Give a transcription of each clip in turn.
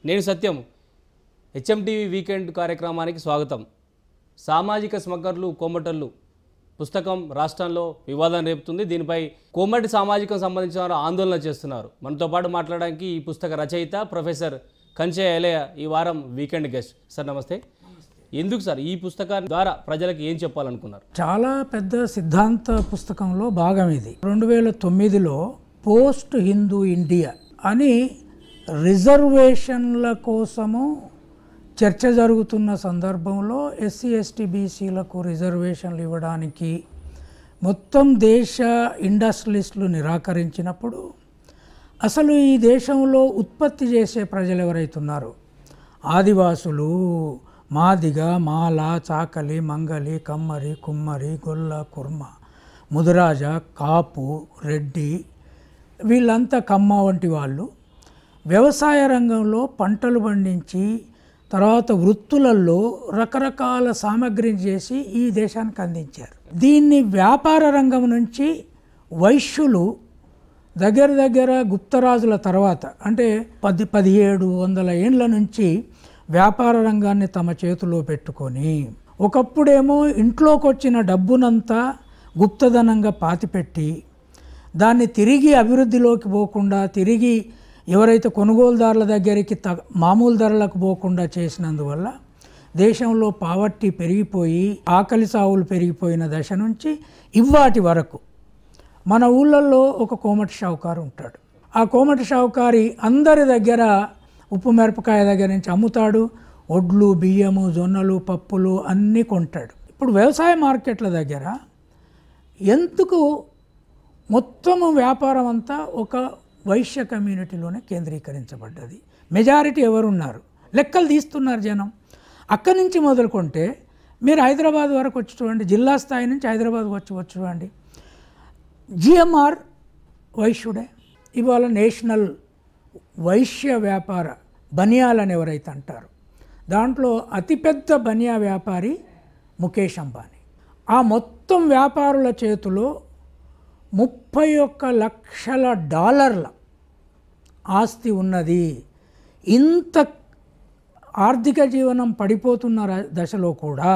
నేను సత్యం HMTV weekend కార్యక్రమానికి స్వాగతం సామాజిక స్మగ్లర్లు కోమటర్లు పుస్తకం రాష్ట్రంలో వివాదం రేపుతుంది దీనిపై కోమటి సామాజికం సంబంధించిన వారు ఆందోళన చేస్తున్నారు మనతో పాటు మాట్లాడడానికి ఈ పుస్తక రచయిత ప్రొఫెసర్ కంచె ఎలయ ఈ వారం వీకెండ్ గెస్ట్ సార్ నమస్తే ఎందుకు సార్ ఈ పుస్తకాన్ని ద్వారా ప్రజలకు ఏం చెప్పాలనుకున్నారు చాలా పెద్ద సిద్ధాంత పుస్తకంలో భాగం ఇది రెండు వేల తొమ్మిదిలో పోస్ట్ హిందూ ఇండియా అని రిజర్వేషన్ల కోసము చర్చ జరుగుతున్న సందర్భంలో ఎస్సీ ఎస్టీ బీసీలకు రిజర్వేషన్లు ఇవ్వడానికి మొత్తం దేశ ఇండస్ట్రియలిస్టులు నిరాకరించినప్పుడు అసలు ఈ దేశంలో ఉత్పత్తి చేసే ప్రజలు ఎవరైతే ఉన్నారో ఆదివాసులు మాదిగ మాల చాకలి మంగలి కమ్మరి కుమ్మరి గొల్ల కుర్మ ముదిరాజ కాపు రెడ్డి వీళ్ళంతా కమ్మ వంటి వాళ్ళు వ్యవసాయ రంగంలో పంటలు పండించి తర్వాత వృత్తులలో రకరకాల సామగ్రిని చేసి ఈ దేశానికి అందించారు దీన్ని వ్యాపార రంగం నుంచి వైశ్యులు దగ్గర దగ్గర గుప్తరాజుల తర్వాత అంటే పది పదిహేడు వందల ఏండ్ల నుంచి వ్యాపార రంగాన్ని తమ చేతిలో పెట్టుకొని ఒకప్పుడేమో ఇంట్లోకి వచ్చిన డబ్బునంతా గుప్తధనంగా పాతిపెట్టి దాన్ని తిరిగి అభివృద్ధిలోకి పోకుండా తిరిగి ఎవరైతే కొనుగోలుదారుల దగ్గరికి త మామూలు ధరలకు పోకుండా చేసినందువల్ల దేశంలో పావర్టీ పెరిగిపోయి ఆకలి సావులు పెరిగిపోయిన దశ నుంచి ఇవాటి వరకు మన ఊళ్ళల్లో ఒక కోమటి షావుకారు ఉంటాడు ఆ కోమటి షావుకారి అందరి దగ్గర ఉప్పు మిరపకాయ దగ్గర నుంచి అమ్ముతాడు ఒడ్లు బియ్యము జొన్నలు పప్పులు అన్నీ కొంటాడు ఇప్పుడు వ్యవసాయ మార్కెట్ల దగ్గర ఎందుకు మొత్తము వ్యాపారం అంతా ఒక వైశ్య కమ్యూనిటీలోనే కేంద్రీకరించబడ్డది మెజారిటీ ఎవరున్నారు లెక్కలు తీస్తున్నారు జనం అక్కడి నుంచి మొదలుకుంటే మీరు హైదరాబాద్ వరకు వచ్చి చూడండి జిల్లా స్థాయి నుంచి హైదరాబాద్ వచ్చి వచ్చి చూడండి జిఎంఆర్ వైశ్యుడే ఇవాళ నేషనల్ వైశ్య వ్యాపార బనియాలని ఎవరైతే అంటారు దాంట్లో అతిపెద్ద బనియా వ్యాపారి ముఖేష్ అంబానీ ఆ మొత్తం వ్యాపారుల చేతిలో ముప్పై ఒక్క లక్షల డాలర్ల ఆస్తి ఉన్నది ఇంత ఆర్థిక జీవనం పడిపోతున్న ర- దశలో కూడా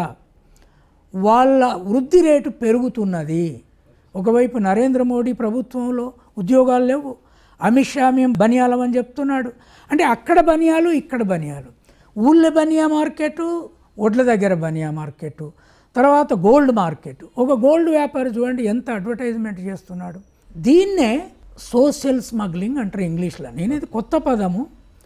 వాళ్ళ వృద్ధి రేటు పెరుగుతున్నది ఒకవైపు నరేంద్ర మోడీ ప్రభుత్వంలో ఉద్యోగాలు లేవు అమిత్ షా మేము బనియాలమని చెప్తున్నాడు అంటే అక్కడ బనియాలు ఇక్కడ బనియాలు ఊళ్ళో బనియా మార్కెట్ ఒడ్ల దగ్గర బనియా మార్కెట్ తర్వాత గోల్డ్ మార్కెట్ ఒక గోల్డ్ వ్యాపారి చూడండి ఎంత అడ్వర్టైజ్మెంట్ చేస్తున్నాడు దీన్నే సోషల్ స్మగ్లింగ్ అంటారు ఇంగ్లీష్లో నేను ఇది కొత్త పదము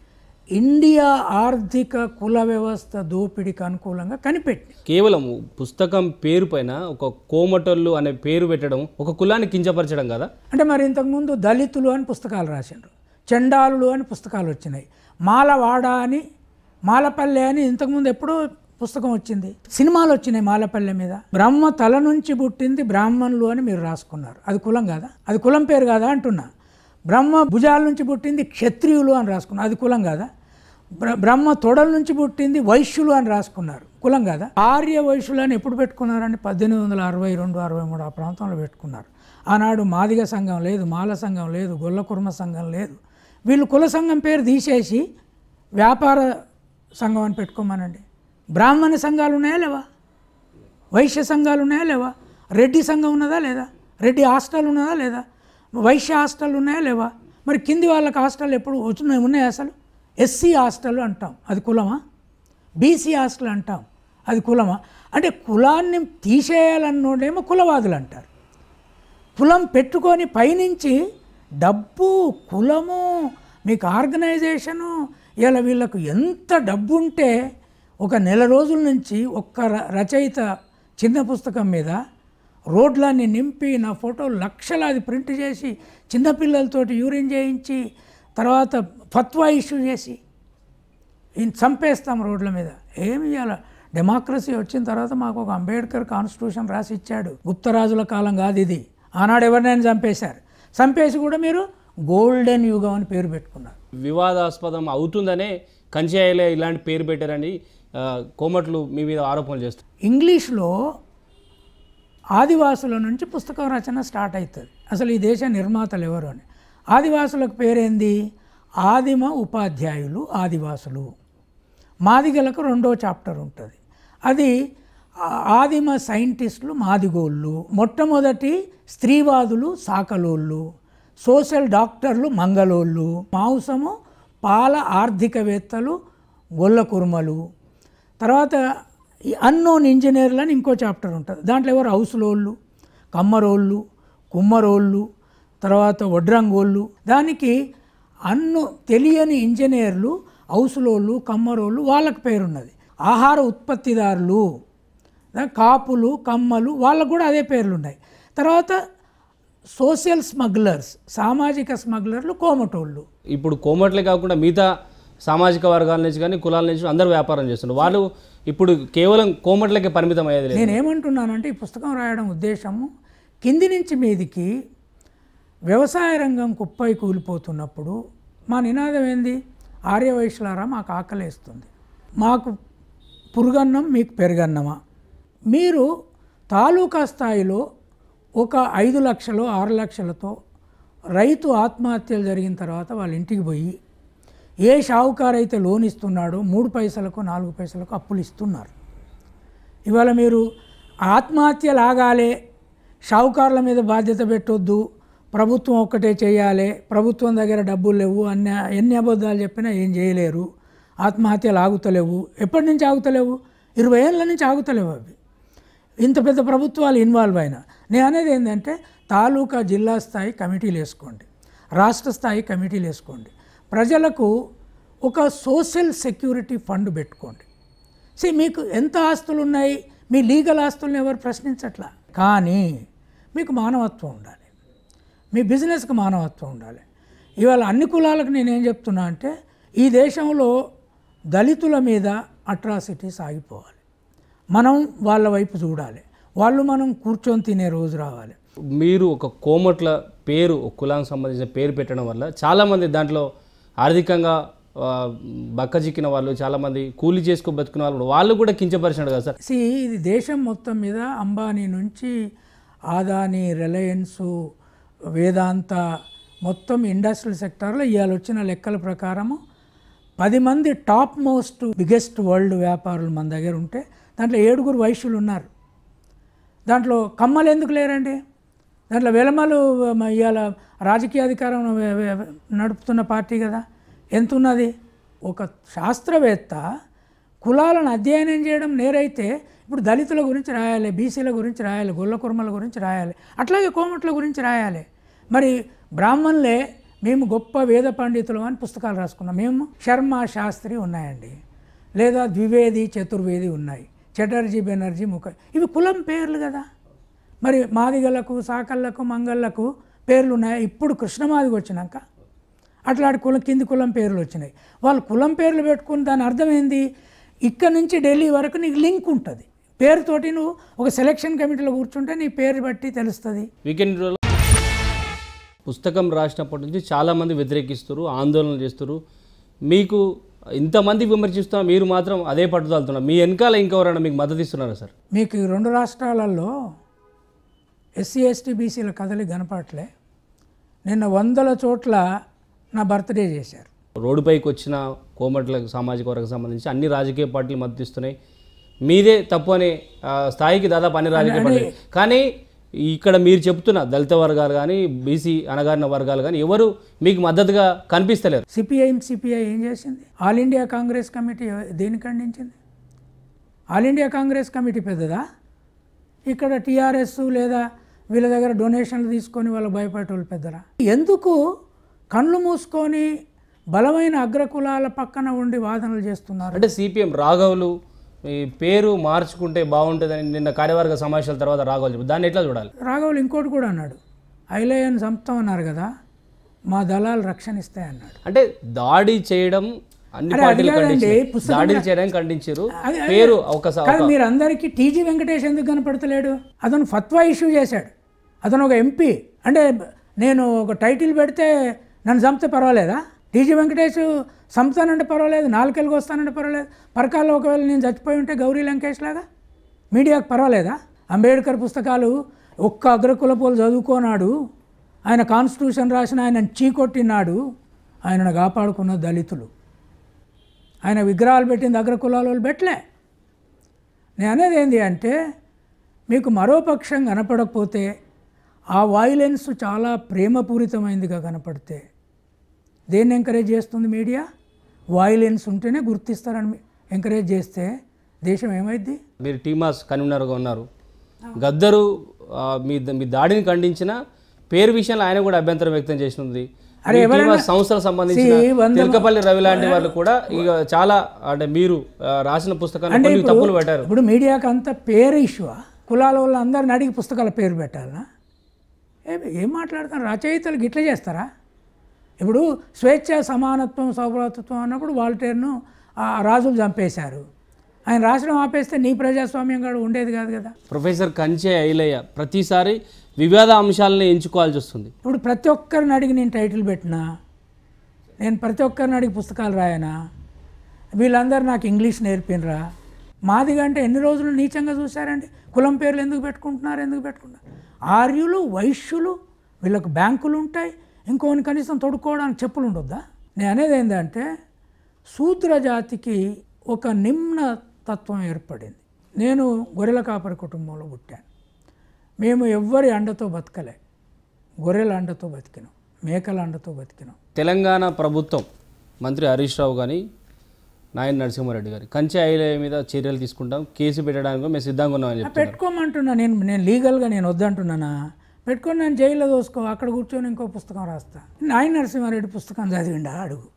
ఇండియా ఆర్థిక కుల వ్యవస్థ దోపిడీకి అనుకూలంగా కనిపెట్టి కేవలం పుస్తకం పేరు పైన ఒక కోమటర్లు అనే పేరు పెట్టడం ఒక కులాన్ని కించపరచడం కదా అంటే మరి ఇంతకుముందు దళితులు అని పుస్తకాలు రాసిండ్రు చండాలులు అని పుస్తకాలు వచ్చినాయి మాలవాడ అని మాలపల్లె అని ఇంతకుముందు ఎప్పుడో పుస్తకం వచ్చింది సినిమాలు వచ్చినాయి మాలపల్లె మీద బ్రహ్మ తల నుంచి పుట్టింది బ్రాహ్మణులు అని మీరు రాసుకున్నారు అది కులం కాదా అది కులం పేరు కాదా అంటున్నా బ్రహ్మ భుజాల నుంచి పుట్టింది క్షత్రియులు అని రాసుకున్నారు అది కులం కాదా బ్ర- బ్రహ్మ తొడల నుంచి పుట్టింది వైశ్యులు అని రాసుకున్నారు కులం కాదా ఆర్య వైశ్యులు అని ఎప్పుడు పెట్టుకున్నారంటే పద్దెనిమిది వందల అరవై రెండు అరవై మూడు ఆ ప్రాంతంలో పెట్టుకున్నారు ఆనాడు మాదిగ సంఘం లేదు మాల సంఘం లేదు గొల్ల కుర్మ సంఘం లేదు వీళ్ళు కుల సంఘం పేరు తీసేసి వ్యాపార సంఘం అని పెట్టుకోమనండి బ్రాహ్మణ సంఘాలు ఉన్నాయా లేవా వైశ్య సంఘాలు ఉన్నాయా లేవా రెడ్డి సంఘం ఉన్నదా లేదా రెడ్డి హాస్టల్ ఉన్నదా లేదా వైశ్య హాస్టల్ ఉన్నాయా లేవా మరి కింది వాళ్ళకి హాస్టల్ ఎప్పుడు వచ్చినాయి ఉన్నాయా అసలు ఎస్సీ హాస్టల్ అంటాం అది కులమా బీసీ హాస్టల్ అంటాం అది కులమా అంటే కులాన్ని తీసేయాలన్నోడేమో కులవాదులు అంటారు కులం పెట్టుకొని పైనుంచి డబ్బు కులము మీకు ఆర్గనైజేషను ఇలా వీళ్ళకు ఎంత డబ్బు ఉంటే ఒక నెల రోజుల నుంచి ఒక్క ర- రచయిత చిన్న పుస్తకం మీద రోడ్లన్నీ నింపి నా ఫోటో లక్షలాది ప్రింట్ చేసి చిన్నపిల్లలతోటి యూరిన్ చేయించి తర్వాత ఫత్వా ఇష్యూ చేసి ఈయన చంపేస్తాం రోడ్ల మీద ఏమి ఇవ్వాల డెమోక్రసీ వచ్చిన తర్వాత మాకు ఒక అంబేద్కర్ కాన్స్టిట్యూషన్ రాసి ఇచ్చాడు గుప్తరాజుల కాలం కాదు ఇది ఆనాడు ఎవరినైనా చంపేశారు చంపేసి కూడా మీరు గోల్డెన్ యుగం అని పేరు పెట్టుకున్నారు వివాదాస్పదం అవుతుందనే కంచెయ్యలే ఇలాంటి పేరు పెట్టారని ఆ, కోమట్లు మీ మీద ఆరోపణలు చేస్తారు ఇంగ్లీష్లో ఆదివాసుల నుంచి పుస్తకం రచన స్టార్ట్ అవుతుంది అసలు ఈ దేశ నిర్మాతలు ఎవరు అని ఆదివాసులకు పేరేంది ఆదిమ ఉపాధ్యాయులు ఆదివాసులు మాదిగలకు రెండో చాప్టర్ ఉంటుంది అది ఆ- ఆదిమ సైంటిస్టులు మాదిగోళ్ళు మొట్టమొదటి స్త్రీవాదులు సాకలోళ్ళు సోషల్ డాక్టర్లు మంగళోళ్ళు మాంసము పాల ఆర్థికవేత్తలు గొల్ల కుర్మలు తర్వాత ఈ అన్నోన్ ఇంజనీర్లు అని ఇంకో చాప్టర్ ఉంటుంది దాంట్లో ఎవరు హౌస్లోళ్ళు కమ్మరోళ్ళు కుమ్మరోళ్ళు తర్వాత వడ్రంగోళ్ళు దానికి అన్ను తెలియని ఇంజనీర్లు హౌస్లోళ్ళు కమ్మరోళ్ళు వాళ్ళకి పేరున్నది ఆహార ఉత్పత్తిదారులు దా- కాపులు కమ్మలు వాళ్ళకు కూడా అదే పేర్లు ఉన్నాయి తర్వాత సోషల్ స్మగ్లర్స్ సామాజిక స్మగ్లర్లు కోమటోళ్ళు ఇప్పుడు కోమట్లే కాకుండా మిగతా సామాజిక వర్గాల నుంచి కానీ కులాల నుంచి అందరూ వ్యాపారం చేస్తున్నారు వాళ్ళు ఇప్పుడు కేవలం కోమట్లకే పరిమితం అయ్యేది లేదు నేనేమంటున్నానంటే ఈ పుస్తకం రాయడం ఉద్దేశము కింది నుంచి మీదికి వ్యవసాయ రంగం కుప్పై కూలిపోతున్నప్పుడు మా నినాదం ఏంది ఆర్యవైశ్యులారా మాకు ఆకలేస్తుంది మాకు పురుగన్నం మీకు పెరుగన్నమా మీరు తాలూకా స్థాయిలో ఒక ఐదు లక్షలు ఆరు లక్షలతో రైతు ఆత్మహత్యలు జరిగిన తర్వాత వాళ్ళ ఇంటికి పోయి ఏ షావుకారు అయితే లోన్ ఇస్తున్నాడో మూడు పైసలకు నాలుగు పైసలకు అప్పులు ఇస్తున్నారు ఇవాళ మీరు ఆత్మహత్యలు ఆగాలే షావుకారుల మీద బాధ్యత పెట్టొద్దు ప్రభుత్వం ఒక్కటే చేయాలి ప్రభుత్వం దగ్గర డబ్బులు లేవు అన్ని ఎన్ని అబద్ధాలు చెప్పినా ఏం చేయలేరు ఆత్మహత్యలు ఆగుతలేవు ఎప్పటి నుంచి ఆగుతలేవు ఇరవై ఏళ్ళ నుంచి ఆగుతలేవు అవి ఇంత పెద్ద ప్రభుత్వాలు ఇన్వాల్వ్ అయినా నేను అనేది ఏంటంటే తాలూకా జిల్లా స్థాయి కమిటీలు వేసుకోండి రాష్ట్ర స్థాయి కమిటీలు వేసుకోండి ప్రజలకు ఒక సోషల్ సెక్యూరిటీ ఫండ్ పెట్టుకోండి see మీకు ఎంత ఆస్తులు ఉన్నాయి మీ లీగల్ ఆస్తులను ఎవరు ప్రశ్నించట్లా కానీ మీకు మానవత్వం ఉండాలి మీ బిజినెస్కి మానవత్వం ఉండాలి ఇవాళ అన్ని కులాలకు నేనేం చెప్తున్నా అంటే ఈ దేశంలో దళితుల మీద అట్రాసిటీస్ ఆగిపోవాలి మనం వాళ్ళ వైపు చూడాలి వాళ్ళు మనం కూర్చొని తినే రోజు రావాలి మీరు ఒక కోమట్ల పేరు ఒక కులానికి సంబంధించిన పేరు పెట్టడం వల్ల చాలామంది దాంట్లో ఆర్థికంగా ఆ, బక్కచిక్కిన వాళ్ళు చాలామంది కూలి చేసుకో బతుకున్న వాళ్ళు కూడా- వాళ్ళు కూడా కించపరిచినాడు కదా సార్ సి ఇది దేశం మొత్తం మీద అంబానీ నుంచి ఆదాని రిలయన్స్ వేదాంత మొత్తం ఇండస్ట్రియల్ సెక్టార్లో ఇవాళ వచ్చిన లెక్కల ప్రకారము పది మంది టాప్ మోస్ట్ బిగ్గెస్ట్ వరల్డ్ వ్యాపారులు మన దగ్గర ఉంటే దాంట్లో ఏడుగురు వైశ్యులు ఉన్నారు దాంట్లో కమ్మలు ఎందుకు లేరండి దాంట్లో వెలమలు మ- ఇవాళ రాజకీయ అధికారం వే- వే- నడుపుతున్న పార్టీ కదా ఎంత ఉన్నది ఒక శాస్త్రవేత్త కులాలను అధ్యయనం చేయడం నేరైతే ఇప్పుడు దళితుల గురించి రాయాలి బీసీల గురించి రాయాలి గొల్ల కుర్మల గురించి రాయాలి అట్లాగే కోమట్ల గురించి రాయాలి మరి బ్రాహ్మణులే మేము గొప్ప వేద పండితులు అని పుస్తకాలు రాసుకున్నాం మేము శర్మ శాస్త్రి ఉన్నాయండి లేదా ద్వివేది చతుర్వేది ఉన్నాయి చటర్జీ బెనర్జీ ముఖ ఇవి కులం పేర్లు కదా మరి మాదిగలకు సాకళ్ళకు మంగళ్ళకు పేర్లు ఉన్నాయి ఇప్పుడు కృష్ణమాదికి వచ్చినాక అట్లాంటి కులం కింది కులం పేర్లు వచ్చినాయి వాళ్ళు కులం పేర్లు పెట్టుకుని దాని అర్థం ఏంది ఇక్కడ నుంచి ఢిల్లీ వరకు నీకు లింక్ ఉంటుంది పేరుతోటి నువ్వు ఒక సెలక్షన్ కమిటీలో కూర్చుంటే నీ పేరు బట్టి తెలుస్తుంది వీకెండ్ రోజుల్లో పుస్తకం రాసినప్పటి నుంచి చాలామంది వ్యతిరేకిస్తారు ఆందోళన చేస్తారు మీకు ఇంతమంది విమర్శిస్తున్నా మీరు మాత్రం అదే పట్టుదలుతున్నారు మీ వెనకాల ఇంకెవరైనా మీకు మద్దతు ఇస్తున్నారా సార్ మీకు ఈ రెండు రాష్ట్రాలలో ఎస్సీ ఎస్టీ బీసీల కథలు కనపడలే నిన్న వందల చోట్ల నా బర్త్డే చేశారు రోడ్డుపైకి వచ్చిన కోమట్ల సామాజిక వర్గం సంబంధించి అన్ని రాజకీయ పార్టీలు మద్దతు ఇస్తున్నాయి మీదే తప్పు అనే ఆ, స్థాయికి దాదాపు అన్ని రాజకీయ పార్టీలు కానీ ఇక్కడ మీరు చెప్తున్న దళిత వర్గాలు కానీ బీసీ అనగారిన వర్గాలు కానీ ఎవరు మీకు మద్దతుగా కనిపిస్తలేరు సిపిఐఎం సిపిఐ ఏం చేసింది ఆల్ ఇండియా కాంగ్రెస్ కమిటీ దేని ఖండించింది ఆల్ ఇండియా కాంగ్రెస్ కమిటీ పెద్దదా ఇక్కడ టీఆర్ఎస్ లేదా వీళ్ళ దగ్గర డొనేషన్లు తీసుకొని వాళ్ళకి భయపడేటోళ్ళు పెద్దరా ఎందుకు కళ్ళు మూసుకొని బలమైన అగ్రకులాల పక్కన ఉండి వాదనలు చేస్తున్నారు అంటే సిపిఎం రాఘవులు ఈ పేరు మార్చుకుంటే బాగుంటుందని నిన్న కార్యవర్గ సమావేశాల తర్వాత రాఘవులు చెప్పారు దాన్ని ఎట్లా చూడాలి రాఘవులు ఇంకోటి కూడా అన్నాడు ఐలయ్యను చంపుతామన్నారు కదా మా దళాలు రక్షణ ఇస్తాయి అన్నాడు అంటే దాడి చేయడం అన్ని అరే, అది పార్టీలు కాదండి, ఖండించారు పుస్తకం దాడి చేయడానికి ఖండించారు అది- అది- పేరు ఒక స- కానీ మీరు అందరికీ టీజీ వెంకటేష్ ఎందుకు కనపడతలేడు అతను ఫత్వా ఇష్యూ చేశాడు అతను ఒక ఎంపీ అంటే నేను ఒక టైటిల్ పెడితే నన్ను చంపితే పర్వాలేదా టీజీ వెంకటేష్ చంపుతానంటే పర్వాలేదు నాలుకెళ్ళకి వస్తానంటే పర్వాలేదు పరకాల్లో ఒకవేళ నేను చచ్చిపోయి ఉంటే గౌరీ లంకేష్ లాగా మీడియాకు పర్వాలేదా అంబేద్కర్ పుస్తకాలు ఒక్క అగ్రకులపోలు చదువుకోనాడు ఆయన కాన్స్టిట్యూషన్ రాసిన ఆయన చీకొట్టినాడు ఆయనను కాపాడుకున్న దళితులు ఆయన విగ్రహాలు పెట్టిన అగ్ర కులాల వాళ్ళు పెట్టలే నేను అనేది ఏంటి అంటే మీకు మరో పక్షం కనపడకపోతే ఆ వాయిలెన్స్ చాలా ప్రేమపూరితమైందిగా కనపడితే దేన్ని ఎంకరేజ్ చేస్తుంది మీడియా వాయిలెన్స్ ఉంటేనే గుర్తిస్తారని ఎంకరేజ్ చేస్తే దేశం ఏమైద్ది మీరు టీమాస్ కన్వీనర్గా ఉన్నారు గద్దరు ఆ, మీ మీ దాడిని ఖండించిన పేరు విషయంలో ఆయన కూడా అభ్యంతరం వ్యక్తం చేసింది అరే మీ ఎవరైనా- టీమాస్ సంస్థలకు సంబంధించిన See, వంద- తిలకపల్లి రవి లాంటి వాళ్ళు కూడా ఇక చాలా అంటే మీరు ఆ, రాసిన పుస్తకాన్ని అంటే కొన్ని ఇప్పుడు- తప్పులు పెట్టారు ఇప్పుడు మీడియాకి అంత పేరు ఇష్యూ కులాల వాళ్ళు అందరిని అడిగి పుస్తకాల పేరు పెట్టాలనా ఏ ఏం మాట్లాడతారు రచయితలు గిట్ల చేస్తారా ఇప్పుడు స్వేచ్ఛ సమానత్వం సౌభ్రాతృత్వం అన్నప్పుడు వాల్టేర్ను ఆ రాజులు చంపేశారు ఆయన రాసడం ఆపేస్తే నీ ప్రజాస్వామ్యం కూడా ఉండేది కాదు కదా ప్రొఫెసర్ కంచె ఐలయ్య ప్రతిసారి వివాద అంశాలను ఎంచుకోవాల్సి వస్తుంది ఇప్పుడు ప్రతి ఒక్కరిని అడిగి నేను టైటిల్ పెట్టినా నేను ప్రతి ఒక్కరిని అడిగి పుస్తకాలు రాయనా వీళ్ళందరూ నాకు ఇంగ్లీష్ నేర్పినరా మాదిగా అంటే ఎన్ని రోజులు నీచంగా చూశారండి కులం పేర్లు ఎందుకు పెట్టుకుంటున్నారు ఎందుకు పెట్టుకుంటున్నారు ఆర్యులు వైశ్యులు వీళ్ళకు బ్యాంకులు ఉంటాయి ఇంకోని కనీసం తొడుక్కోవడానికి చెప్పులు ఉండొద్దా నేను అనేది ఏంటంటే శూద్ర జాతికి ఒక నిమ్న తత్వం ఏర్పడింది నేను గొర్రెల కాపరి కుటుంబంలో పుట్టాను మేము ఎవ్వరి అండతో బతకలే గొర్రెల అండతో బతికినాం మేకల అండతో బతికినాం తెలంగాణ ప్రభుత్వం మంత్రి హరీష్ రావు కానీ నాయన నరసింహారెడ్డి గారి కంచె ఐలయ్య మీద చర్యలు తీసుకుంటాం కేసు పెట్టడానికి కూడా మేము సిద్ధంగా ఉన్నామని చెప్తారు పెట్టుకోమంటున్నా నేను నేను లీగల్గా నేను వద్దంటున్నానా పెట్టుకొని నేను జైల్లో దోసుకో అక్కడ కూర్చొని ఇంకో పుస్తకం రాస్తా నాయన నరసింహారెడ్డి పుస్తకం చదివిండా అడుగు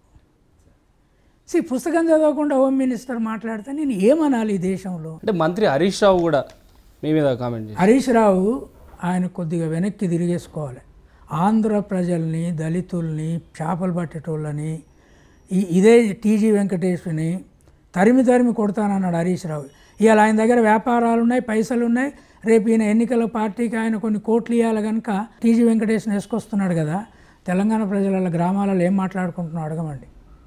సి పుస్తకం చదవకుండా హోమ్ మినిస్టర్ మాట్లాడితే నేను ఏమనాలి ఈ దేశంలో అంటే మంత్రి హరీష్ రావు కూడా మీ మీద కామెంట్ చేసి హరీష్ రావు ఆయన కొద్దిగా వెనక్కి తిరిగేసుకోవాలి ఆంధ్ర ప్రజల్ని దళితుల్ని చేపలు పట్టేటోళ్ళని ఈ ఇదే టీజీ వెంకటేష్ని తరిమి తరిమి కొడతానన్నాడు హరీష్ రావు ఇవాళ ఆయన దగ్గర వ్యాపారాలు ఉన్నాయి పైసలు ఉన్నాయి రేపు ఈయన ఎన్నికల పార్టీకి ఆయన కొన్ని కోట్లు ఇవ్వాలి కనుక టీజీ వెంకటేష్ని వేసుకొస్తున్నాడు కదా తెలంగాణ ప్రజల గ్రామాలలో ఏం మాట్లాడుకుంటున్నావు అడగమండి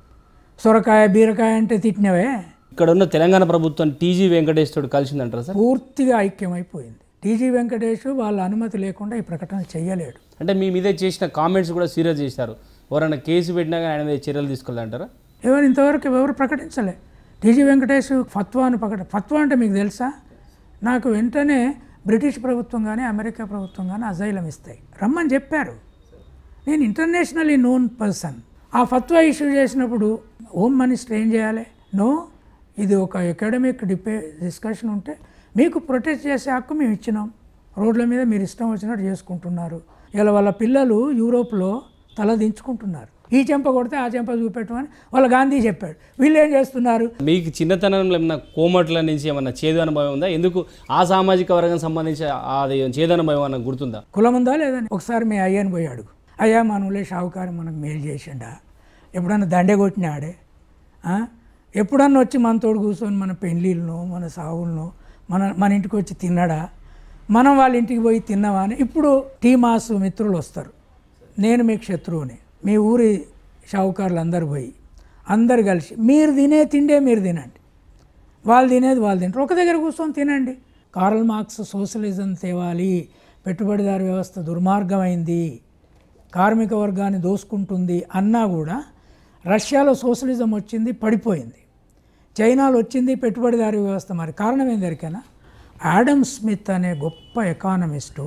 సొరకాయ బీరకాయ అంటే తిట్టినవే ఇక్కడ ఉన్న తెలంగాణ ప్రభుత్వం టీజీ వెంకటేష్ తోటి కలిసిందంటారా సార్ పూర్తిగా ఐక్యమైపోయింది టీజీ వెంకటేష్ వాళ్ళ అనుమతి లేకుండా ఈ ప్రకటన చేయలేడు అంటే మీ మీద చేసిన కామెంట్స్ కూడా సీరియస్ చేశారు ఎవరైనా కేసు పెట్టినా కానీ ఆయన మీద చర్యలు తీసుకోవాలంటారా ఎవరు ఇంతవరకు ఎవరు ప్రకటించలే టీజీ వెంకటేష్ ఫత్వాను ప్రకట ఫత్వా అంటే మీకు తెలుసా నాకు వెంటనే బ్రిటిష్ ప్రభుత్వం కానీ అమెరికా ప్రభుత్వం కానీ అజైలం ఇస్తాయి రమ్మని చెప్పారు నేను ఇంటర్నేషనల్లీ నోన్ పర్సన్ ఆ ఫత్వా ఇష్యూ చేసినప్పుడు హోమ్ మినిస్టర్ ఏం చేయాలి నో ఇది ఒక అకాడమిక్ డిపే డిస్కషన్ ఉంటే మీకు ప్రొటెక్ట్ చేసే హక్కు మేము ఇచ్చినాం రోడ్ల మీద మీరు ఇష్టం వచ్చినట్టు చేసుకుంటున్నారు ఇలా వాళ్ళ పిల్లలు యూరోప్లో తల దించుకుంటున్నారు ఈ చెంప కొడితే ఆ చెంప చూపెట్టమని వాళ్ళ గాంధీ చెప్పాడు వీళ్ళు ఏం చేస్తున్నారు మీకు చిన్నతనంలో ఏమన్నా కోమట్ల నుంచి ఏమన్నా చేదు అనుభవం ఉందా ఎందుకు ఆ సామాజిక వర్గం సంబంధించి అది చేదు అనుభవం అన్న గుర్తుందా కులం ఉందా లేదని ఒకసారి మీ అయ్యాని పోయి అడుగు అయ్యా మనవులే షావుకారు మనకు మేలు చేసిండా ఎప్పుడన్నా దండే కొట్టినాడే ఆ? ఎప్పుడన్నా వచ్చి మనతోడు కూర్చొని మన పెళ్ళిళ్ళను మన సావులను మన మన ఇంటికి వచ్చి తిన్నాడా మనం వాళ్ళ ఇంటికి పోయి తిన్నావా అని ఇప్పుడు టీమాస్ మిత్రులు వస్తారు నేను మీకు శత్రువుని మీ ఊరి షావుకారులు అందరు పోయి అందరు కలిసి మీరు తినే తిండే మీరు తినండి వాళ్ళు తినేది వాళ్ళు తింటారు ఒక దగ్గర కూర్చొని తినండి కార్ల్ మార్క్స్ సోషలిజం తేవాలి పెట్టుబడిదారు వ్యవస్థ దుర్మార్గమైంది కార్మిక వర్గాన్ని దోసుకుంటుంది అన్నా కూడా రష్యాలో సోషలిజం వచ్చింది పడిపోయింది చైనాలో వచ్చింది పెట్టుబడిదారు వ్యవస్థ మరి కారణం ఏం దొరికేనా యాడమ్ స్మిత్ అనే గొప్ప ఎకానమిస్టు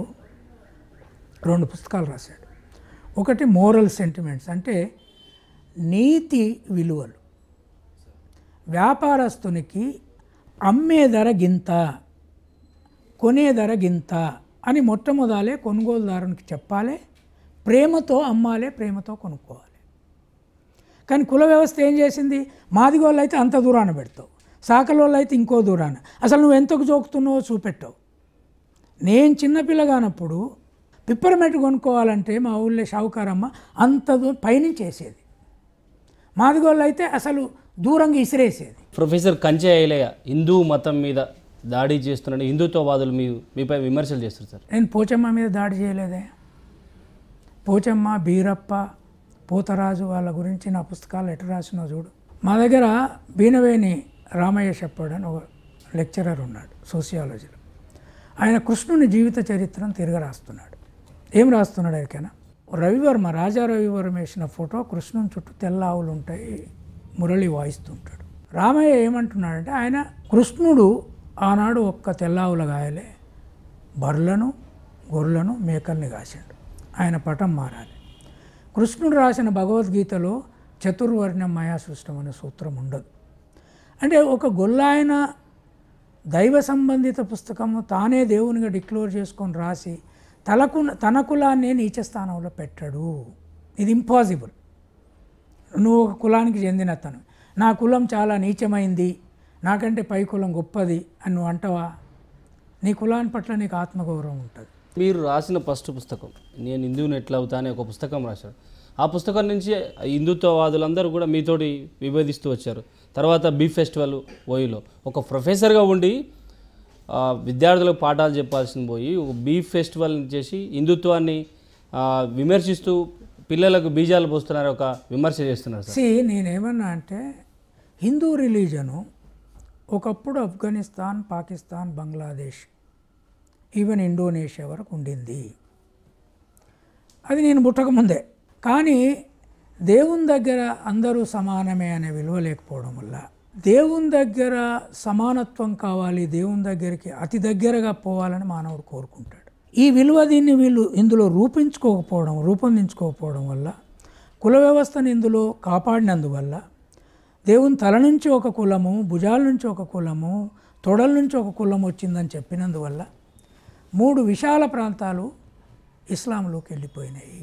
రెండు పుస్తకాలు రాశాడు ఒకటి మోరల్ సెంటిమెంట్స్ అంటే నీతి విలువలు వ్యాపారస్తునికి అమ్మే ధర గింత కొనే ధర గింత అని మొట్టమొదలే కొనుగోలుదారునికి చెప్పాలి ప్రేమతో అమ్మాలి ప్రేమతో కొనుక్కోవాలి కానీ కుల వ్యవస్థ ఏం చేసింది మాదిగోళ్ళు అయితే అంత దూరాన పెడతావు సాకలోళ్ళు అయితే ఇంకో దూరాన అసలు నువ్వు ఎంతకు జోకుతున్నావో చూపెట్టావు నేను చిన్నపిల్లగానప్పుడు పిప్పరమెట్ కొనుక్కోవాలంటే మా ఊళ్ళో షావుకారమ్మ అంత దూ పైనుంచి వేసేది మాదిగోళ్ళు అయితే అసలు దూరంగా ఇసిరేసేది ప్రొఫెసర్ కంచె ఐలయ్య హిందూ మతం మీద దాడి చేస్తున్న హిందుత్వవాదులు మీ మీపై విమర్శలు చేస్తారు సార్ నేను పోచమ్మ మీద దాడి చేయలేదే పోచమ్మ బీరప్ప పోతరాజు వాళ్ళ గురించి నా పుస్తకాలు ఎటు రాసినో చూడు మా దగ్గర బీనవేని రామయ్య చెప్పాడు అని ఒక లెక్చరర్ ఉన్నాడు సోషియాలజీలో ఆయన కృష్ణుని జీవిత చరిత్రను తిరగ రాస్తున్నాడు ఏం రాస్తున్నాడు ఎరికైనా రవివర్మ రాజా రవివర్మ వేసిన ఫోటో కృష్ణుని చుట్టూ తెల్ల ఆవులు ఉంటాయి మురళి వాయిస్తుంటాడు రామయ్య ఏమంటున్నాడంటే ఆయన కృష్ణుడు ఆనాడు ఒక్క తెల్ల ఆవుల గాయలే బర్లను గొర్రెలను మేకల్ని కాశాడు ఆయన పటం మారాలి కృష్ణుడు రాసిన భగవద్గీతలో చతుర్వర్ణం మాయా సృష్టం అనే సూత్రం ఉండదు అంటే ఒక గొల్లాయన దైవ సంబంధిత పుస్తకము తానే దేవునిగా డిక్లోర్ చేసుకొని రాసి తలకు తన కులాన్ని నీచ స్థానంలో పెట్టాడు ఇది ఇంపాసిబుల్ నువ్వు ఒక కులానికి చెందిన అతను నా కులం చాలా నీచమైంది నాకంటే పై కులం గొప్పది అని నువ్వు అంటావా నీ కులాన్ని పట్ల నీకు ఆత్మగౌరవం ఉంటుంది మీరు రాసిన ఫస్ట్ పుస్తకం నేను హిందువుని ఎట్లా అవుతా అనే ఒక పుస్తకం రాశాడు ఆ పుస్తకం నుంచి హిందుత్వవాదులందరూ కూడా మీతోటి విభేదిస్తూ వచ్చారు తర్వాత బీ ఫెస్టివల్ ఓయిలో ఒక ప్రొఫెసర్గా ఉండి ఆ, విద్యార్థులకు పాఠాలు చెప్పాల్సింది పోయి ఒక బీ ఫెస్టివల్ చేసి హిందుత్వాన్ని ఆ, విమర్శిస్తూ పిల్లలకు బీజాలు పోస్తున్నారు ఒక విమర్శ చేస్తున్నారు సార్ సి నేనేమన్నా అంటే హిందూ రిలీజను ఒకప్పుడు ఆఫ్ఘనిస్తాన్ పాకిస్తాన్ బంగ్లాదేశ్ ఈవెన్ ఇండోనేషియా వరకు ఉండింది అది నేను పుట్టక ముందే కానీ దేవుని దగ్గర అందరూ సమానమే అనే విలువ లేకపోవడం వల్ల దేవుని దగ్గర సమానత్వం కావాలి దేవుని దగ్గరికి అతి దగ్గరగా పోవాలని మానవుడు కోరుకుంటాడు ఈ విలువ దీన్ని వీళ్ళు ఇందులో రూపించుకోకపోవడం రూపొందించుకోకపోవడం వల్ల కుల వ్యవస్థను ఇందులో కాపాడినందువల్ల దేవుని తల నుంచి ఒక కులము భుజాల నుంచి ఒక కులము తొడల నుంచి ఒక కులం వచ్చిందని చెప్పినందువల్ల మూడు విశాల ప్రాంతాలు ఇస్లాంలోకి వెళ్ళిపోయినాయి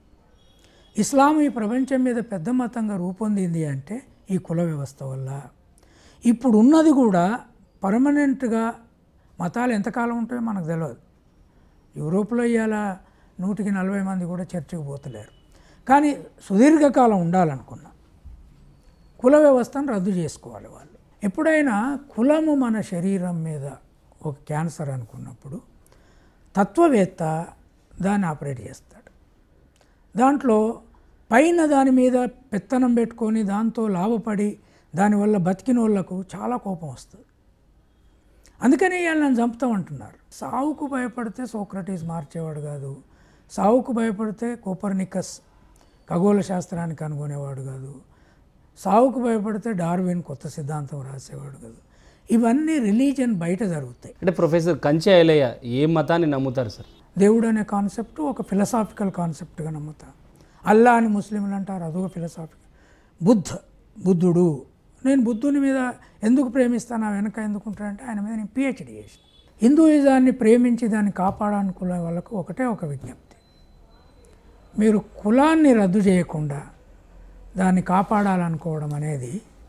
ఇస్లాం ఈ ప్రపంచం మీద పెద్ద మతంగా రూపొందింది అంటే ఈ కుల వ్యవస్థ వల్ల ఇప్పుడు ఉన్నది కూడా పర్మనెంట్గా మతాలు ఎంతకాలం ఉంటాయో మనకు తెలియదు యూరోప్లో ఇవాళ నూటికి నలభై మంది కూడా చర్చికి పోతలేరు కానీ సుదీర్ఘకాలం ఉండాలనుకున్నా కుల వ్యవస్థను రద్దు చేసుకోవాలి వాళ్ళు ఎప్పుడైనా కులము మన శరీరం మీద ఒక క్యాన్సర్ అనుకున్నప్పుడు తత్వవేత్త దాన్ని ఆపరేట్ చేస్తాడు దాంట్లో పైన దాని మీద పెత్తనం పెట్టుకొని దాంతో లాభపడి దానివల్ల బతికిన వాళ్ళకు చాలా కోపం వస్తుంది అందుకని వీళ్ళని చంపుతామంటున్నారు సావుకు భయపడితే సోక్రటీస్ మార్చేవాడు కాదు సావుకు భయపడితే కోపర్నికస్ ఖగోళ శాస్త్రాన్ని కనుగొనేవాడు కాదు సావుకు భయపడితే డార్విన్ కొత్త సిద్ధాంతం రాసేవాడు కాదు ఇవన్నీ రిలీజియన్ బయట జరుగుతాయి అంటే ప్రొఫెసర్ కంచె ఐలయ్య ఏ మతాన్ని నమ్ముతారు సార్ దేవుడు అనే కాన్సెప్ట్ ఒక ఫిలసాఫికల్ కాన్సెప్ట్గా నమ్ముతా అల్లా అని ముస్లింలు అంటారు అదొక ఫిలసాఫికల్ బుద్ధ బుద్ధుడు నేను బుద్ధుని మీద ఎందుకు ప్రేమిస్తాను ఆ వెనక ఎందుకుంటానంటే ఆయన మీద నేను పిహెచ్డి చేసిన హిందూయిజాన్ని ప్రేమించి దాన్ని కాపాడాలనుకునే వాళ్ళకు ఒకటే ఒక విజ్ఞప్తి మీరు కులాన్ని రద్దు చేయకుండా దాన్ని కాపాడాలనుకోవడం అనేది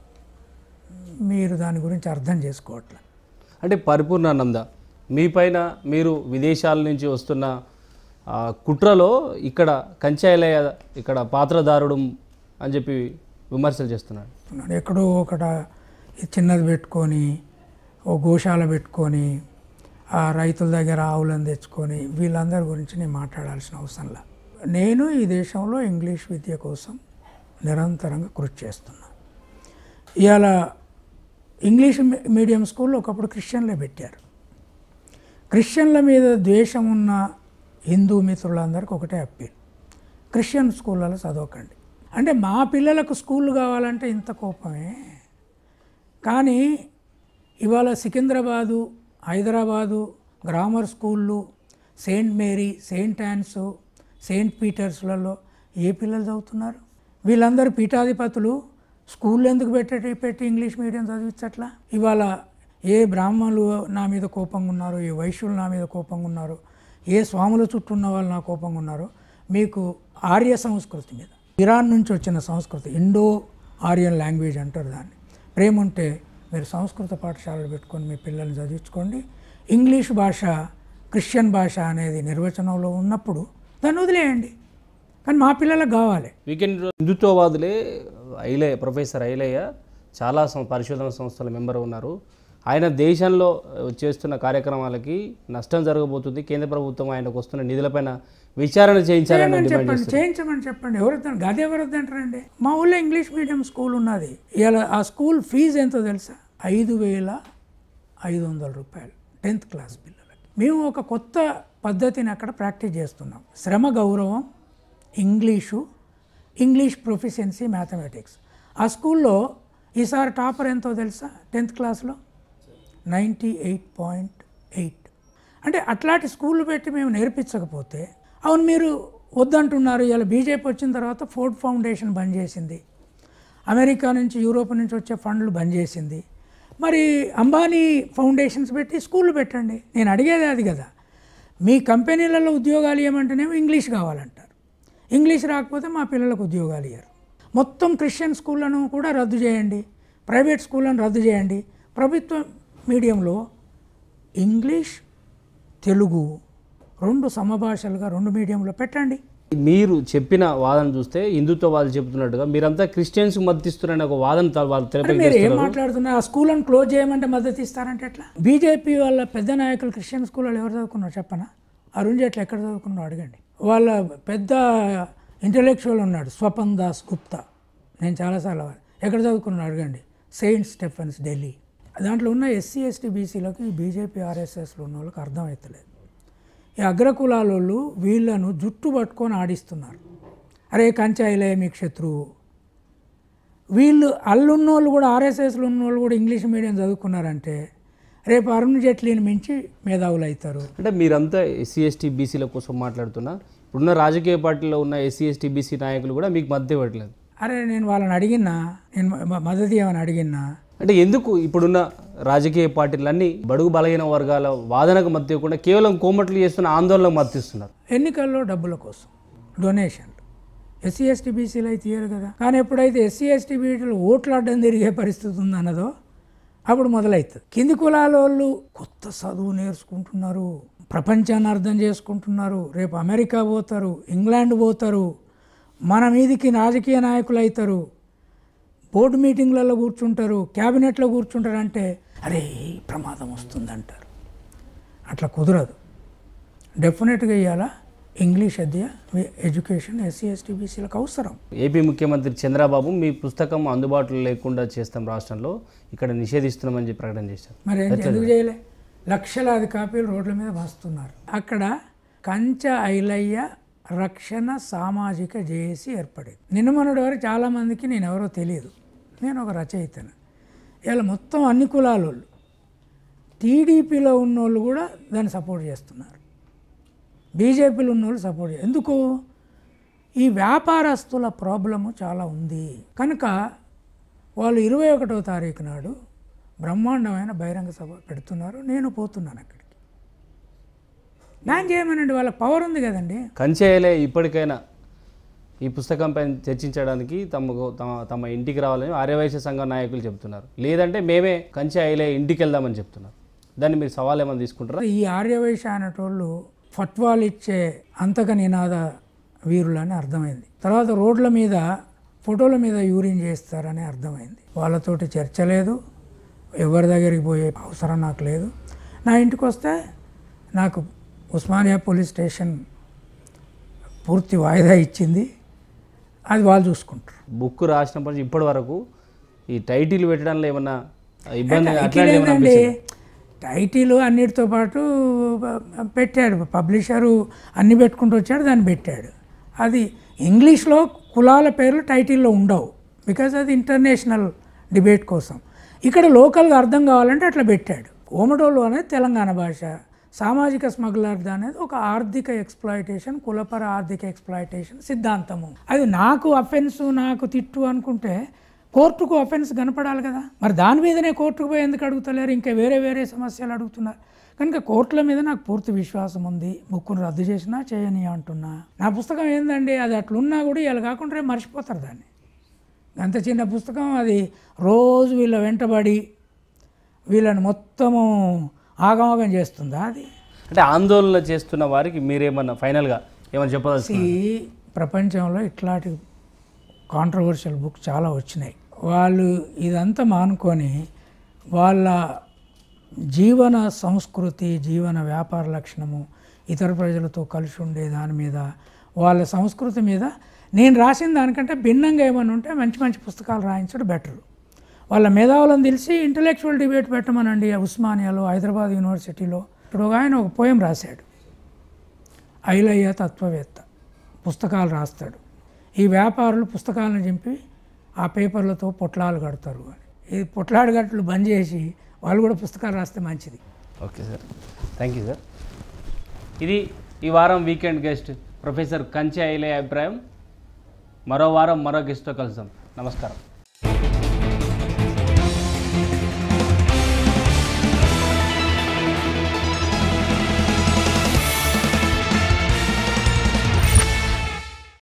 మీరు దాని గురించి అర్థం చేసుకోవట్లే అంటే పరిపూర్ణానంద మీ పైన మీరు విదేశాల నుంచి వస్తున్న ఆ, కుట్రలో ఇక్కడ కంచాయిలయ్య ఇక్కడ పాత్రదారుడు అని చెప్పి విమర్శలు చేస్తున్నాడు ఉన్నాడు ఎక్కడో ఒకట చిన్నది పెట్టుకొని ఓ గోశాల పెట్టుకొని ఆ రైతుల దగ్గర ఆవులను తెచ్చుకొని వీళ్ళందరి గురించి నేను మాట్లాడాల్సిన అవసరంలా నేను ఈ దేశంలో ఇంగ్లీష్ విద్య కోసం నిరంతరంగా కృషి చేస్తున్నా ఇవాళ ఇంగ్లీష్ మీ- మీడియం స్కూల్లో ఒకప్పుడు క్రిస్టియన్లే పెట్టారు క్రిస్టియన్ల మీద ద్వేషం ఉన్న హిందూ మిత్రులందరికీ ఒకటే అప్పీల్ క్రిస్టియన్ స్కూళ్ళలో చదవకండి అంటే మా పిల్లలకు స్కూల్ కావాలంటే ఇంత కోపమే కానీ ఇవాళ సికింద్రాబాదు హైదరాబాదు గ్రామర్ స్కూళ్ళు Saint Mary Saint Ann's Saint పీటర్స్లలో ఏ పిల్లలు చదువుతున్నారు వీళ్ళందరూ పీఠాధిపతులు స్కూల్ ఎందుకు పెట్టేటి పెట్టి ఇంగ్లీష్ మీడియం చదివించట్లా ఇవాళ ఏ బ్రాహ్మణులు నా మీద కోపంగా ఉన్నారు ఏ వైశ్యులు నా మీద కోపంగా ఉన్నారు ఏ స్వాముల చుట్టూ ఉన్న వాళ్ళు నా కోపంగా ఉన్నారో మీకు ఆర్య సంస్కృతి మీద ఇరాన్ నుంచి వచ్చిన సంస్కృతి ఇండో ఆర్యన్ లాంగ్వేజ్ అంటారు దాన్ని ప్రేమ ఉంటే మీరు సంస్కృత పాఠశాలలు పెట్టుకొని మీ పిల్లల్ని చదివించుకోండి ఇంగ్లీష్ భాష క్రిస్టియన్ భాష అనేది నిర్వచనంలో ఉన్నప్పుడు దాన్ని వదిలేయండి కానీ మా పిల్లలకు కావాలి వీకెండ్ హిందుత్వవాదులే ఐలయ్య ప్రొఫెసర్ ఐలయ్య చాలా సం- పరిశోధన సంస్థల మెంబర్ ఉన్నారు ఆయన దేశంలో ఆ, చేస్తున్న కార్యక్రమాలకి నష్టం జరగబోతుంది కేంద్ర ప్రభుత్వం ఆయనకు వస్తున్న నిధులపైన విచారణ చేయించాలని చేయమని డిమాండ్ చెప్పండి చేయించమని చెప్పండి ఎవరొద్దండి గది ఎవరొద్దంటారండి మా ఊళ్ళో ఇంగ్లీష్ మీడియం స్కూల్ ఉన్నది ఇలా ఆ స్కూల్ ఫీజు ఎంతో తెలుసా ఐదు వేల ఐదు వందల రూపాయలు టెన్త్ క్లాస్ పిల్లలకి మేము ఒక కొత్త పద్ధతిని అక్కడ ప్రాక్టీస్ చేస్తున్నాం శ్రమ గౌరవం ఇంగ్లీషు ఇంగ్లీష్ ప్రొఫిషియన్సీ మ్యాథమెటిక్స్ ఆ స్కూల్లో ఈసారి టాపర్ ఎంతో తెలుసా టెన్త్ క్లాస్లో నైంటీ ఎయిట్ పాయింట్ ఎయిట్ అంటే అట్లాంటి స్కూళ్ళు పెట్టి మేము నేర్పించకపోతే అవును మీరు వద్దంటున్నారు ఇలా బీజేపీ వచ్చిన తర్వాత ఫోర్డ్ ఫౌండేషన్ బంద్ చేసింది అమెరికా నుంచి యూరోప్ నుంచి వచ్చే ఫండ్లు బంద్ చేసింది మరి అంబానీ ఫౌండేషన్స్ పెట్టి స్కూళ్ళు పెట్టండి నేను అడిగేది అది కదా మీ కంపెనీలలో ఉద్యోగాలు ఇవ్వమంటేనేమో ఇంగ్లీష్ కావాలంటారు ఇంగ్లీష్ రాకపోతే మా పిల్లలకు ఉద్యోగాలు ఇవ్వరు మొత్తం క్రిస్టియన్ స్కూళ్ళను కూడా రద్దు చేయండి ప్రైవేట్ స్కూళ్ళను రద్దు చేయండి ప్రభుత్వ మీడియంలో ఇంగ్లీష్ తెలుగు రెండు సమభాషలుగా రెండు మీడియంలో పెట్టండి మీరు చెప్పిన వాదన చూస్తే హిందుత్వ వాళ్ళు చెబుతున్నట్టుగా మీరంతా క్రిస్టియన్స్ మద్దతిస్తున్నారని ఒక వాదన త- వాళ్ళు అంటే తెరపైకి మీరు ఏం మాట్లాడుతున్నారు ఆ స్కూళ్ళని క్లోజ్ చేయమంటే మద్దతు ఇస్తారంటే ఎట్లా బీజేపీ వాళ్ళ పెద్ద నాయకులు క్రిస్టియన్ స్కూల్లో ఎవరు చదువుకున్నారు చెప్పనా అరుణ్ జైట్లీ ఎక్కడ చదువుకున్నాడు అడగండి వాళ్ళ పెద్ద ఇంటలెక్చువల్ ఉన్నాడు స్వపన్ దాస్ గుప్తా నేను చాలాసార్లు అడిగాను. ఎక్కడ చదువుకున్నాడు అడగండి సెయింట్ స్టెఫెన్స్ ఢిల్లీ దాంట్లో ఉన్న ఎస్సీ ఎస్టీ బీసీలకు ఈ బీజేపీ ఆర్ఎస్ఎస్లో ఉన్న వాళ్ళకి అర్థమవుతలేదు ఈ అగ్రకులాలోళ్ళు వీళ్ళను జుట్టు పట్టుకొని ఆడిస్తున్నారు అరే కంచాయిలే మీకు శత్రువు వీళ్ళు అల్లున్నోళ్ళు కూడా ఆర్ఎస్ఎస్లో ఉన్నోళ్ళు కూడా ఇంగ్లీష్ మీడియం చదువుకున్నారంటే రేపు అరుణ్ జైట్లీని మించి మేధావులు అవుతారు అంటే మీరంతా ఎస్సీ ఎస్టీ బీసీల కోసం మాట్లాడుతున్నా ఇప్పుడున్న రాజకీయ పార్టీలో ఉన్న ఎస్సీ ఎస్టీ బీసీ నాయకులు కూడా మీకు మద్దతు ఇవ్వట్లేదు అరే నేను వాళ్ళని అడిగినా నేను మ- మద్దతు ఏమని అడిగినా అంటే ఎందుకు ఇప్పుడున్న రాజకీయ పార్టీలన్నీ బడుగు బలహీన వర్గాల వాదనకు మద్దతు ఇవ్వకుండా కేవలం కోమట్లు చేస్తున్న ఆందోళనకు మద్దతు ఇస్తున్నారు ఎన్నికల్లో డబ్బుల కోసం డొనేషన్లు ఎస్సీ ఎస్టీ బీసీలు అయితే ఇయ్యరు కదా కానీ ఎప్పుడైతే ఎస్సీ ఎస్టీ బీసీలు ఓట్లు అడ్డం తిరిగే పరిస్థితి ఉందన్నదో అప్పుడు మొదలవుతుంది కింది కులాల వాళ్ళు కొత్త చదువు నేర్చుకుంటున్నారు ప్రపంచాన్ని అర్థం చేసుకుంటున్నారు రేపు అమెరికా పోతారు ఇంగ్లాండ్ పోతారు మన మీదికి రాజకీయ నాయకులు అవుతారు బోర్డు మీటింగ్లలో కూర్చుంటారు క్యాబినెట్లో కూర్చుంటారు అంటే అరే ప్రమాదం వస్తుందంటారు అట్లా కుదరదు డెఫినెట్గా ఇవాళ ఇంగ్లీష్ అధ్య ఎడ్యుకేషన్ ఎస్సీ ఎస్టీ బీసీలకు అవసరం ఏపీ ముఖ్యమంత్రి చంద్రబాబు మీ పుస్తకం అందుబాటులో లేకుండా చేస్తాం రాష్ట్రంలో ఇక్కడ నిషేధిస్తున్నామని చెప్పి ప్రకటన చేశారు మరి ఏం- ఎందుకు చేయలే లక్షలాది కాపీలు రోడ్ల మీద వస్తున్నారు అక్కడ కంచ ఐలయ్య రక్షణ సామాజిక జేఏసీ ఏర్పడేది నిన్న మొన్నటి వరకు చాలామందికి నేను ఎవరో తెలియదు నేను ఒక రచయితను ఇలా మొత్తం అన్ని కులాల వాళ్ళు టీడీపీలో ఉన్నోళ్ళు కూడా దాన్ని సపోర్ట్ చేస్తున్నారు బీజేపీలో ఉన్నోళ్ళు సపోర్ట్ చే ఎందుకు ఈ వ్యాపారస్తుల ప్రాబ్లము చాలా ఉంది కనుక వాళ్ళు ఇరవై ఒకటో తారీఖు నాడు బ్రహ్మాండమైన బహిరంగ సభ పెడుతున్నారు నేను పోతున్నాను అక్కడికి బ్యాన్ చేయమనండి వాళ్ళకి పవర్ ఉంది కదండి కంచేయలే ఇప్పటికైనా ఈ పుస్తకంపై చర్చించడానికి తమకు తమ తమ ఇంటికి రావాలని ఆర్యవైశ్య సంఘ నాయకులు చెప్తున్నారు లేదంటే మేమే కంచె అయ్యలే ఇంటికి వెళ్దామని చెప్తున్నారు దాన్ని మీరు సవాల్ ఏమైనా తీసుకుంటారా ఈ ఆర్యవైశ్య అనేటోళ్ళు ఫట్వాలు ఇచ్చే అంతక నినాద వీరులని అర్థమైంది తర్వాత రోడ్ల మీద ఫోటోల మీద యూరిన్ చేస్తారని అర్థమైంది వాళ్ళతోటి చర్చ లేదు ఎవరి దగ్గరికి పోయే అవసరం నాకు లేదు నా ఇంటికి వస్తే నాకు ఉస్మానియా పోలీస్ స్టేషన్ పూర్తి వాయిదా ఇచ్చింది అది వాళ్ళు చూసుకుంటారు బుక్ రాసినప్పటి నుంచి ఇప్పటి వరకు ఈ టైటిల్ పెట్టడంలో ఏమన్నా ఇబ్బంది టైటిల్ అట్లాంటి ఏమన్నా ఏంటండి అనిపించిందా? టైటిల్ అన్నిటితో పాటు పెట్టాడు పబ్లిషరు అన్ని పెట్టుకుంటూ వచ్చాడు దాన్ని పెట్టాడు అది ఇంగ్లీష్లో కులాల పేర్లు టైటిల్లో ఉండవు బికాజ్ అది ఇంటర్నేషనల్ డిబేట్ కోసం ఇక్కడ లోకల్గా అర్థం కావాలంటే అట్లా పెట్టాడు ఓమటోలు అనేది తెలంగాణ భాష సామాజిక స్మగ్లర్ది అనేది ఒక ఆర్థిక ఎక్స్ప్లాయిటేషన్ కులపర ఆర్థిక ఎక్స్ప్లాయిటేషన్ సిద్ధాంతము అది నాకు అఫెన్స్ నాకు తిట్టు అనుకుంటే కోర్టుకు అఫెన్స్ కనపడాలి కదా మరి దాని మీదనే కోర్టుకు పోయి ఎందుకు అడుగుతలేరు ఇంకా వేరే వేరే సమస్యలు అడుగుతున్నారు కనుక కోర్టుల మీద నాకు పూర్తి విశ్వాసం ఉంది బుక్కును రద్దు చేసినా చేయని అంటున్నా నా పుస్తకం ఏందండి అది అట్లున్నా కూడా ఇలా కాకుండా రేపు మర్చిపోతారు దాన్ని అంత చిన్న పుస్తకం అది రోజు వీళ్ళ వెంటబడి వీళ్ళని మొత్తము ఆగమాగం చేస్తుందా అది అంటే ఆందోళన చేస్తున్న వారికి మీరేమన్నా ఫైనల్గా ఏమన్నా చెప్పదలుచు ఈ ప్రపంచంలో ఇట్లాంటి కాంట్రవర్షియల్ బుక్ చాలా వచ్చినాయి వాళ్ళు ఇదంతా మానుకొని వాళ్ళ జీవన సంస్కృతి జీవన వ్యాపార లక్షణము ఇతర ప్రజలతో కలిసి ఉండే దాని మీద వాళ్ళ సంస్కృతి మీద నేను రాసిన దానికంటే భిన్నంగా ఏమైనా ఉంటే మంచి మంచి పుస్తకాలు రాయించడం బెటర్ వాళ్ళ మేధావులను తెలిసి ఇంటలెక్చువల్ డిబేట్ పెట్టమనండి ఉస్మానియాలో హైదరాబాద్ యూనివర్సిటీలో ఇప్పుడు ఒక ఆయన ఒక పోయం రాశాడు ఐలయ్య తత్వవేత్త పుస్తకాలు రాస్తాడు ఈ వ్యాపారులు పుస్తకాలను చింపి ఆ పేపర్లతో పొట్లాలు కడతారు అని ఈ పొట్లాడు గట్లు బంద్ చేసి వాళ్ళు కూడా పుస్తకాలు రాస్తే మంచిది okay sir thank you sir ఇది ఈ వారం వీకెండ్ గెస్ట్ ప్రొఫెసర్ కంచె ఐలే అభిప్రాయం మరో వారం మరో గెస్ట్తో కలుద్దాం నమస్కారం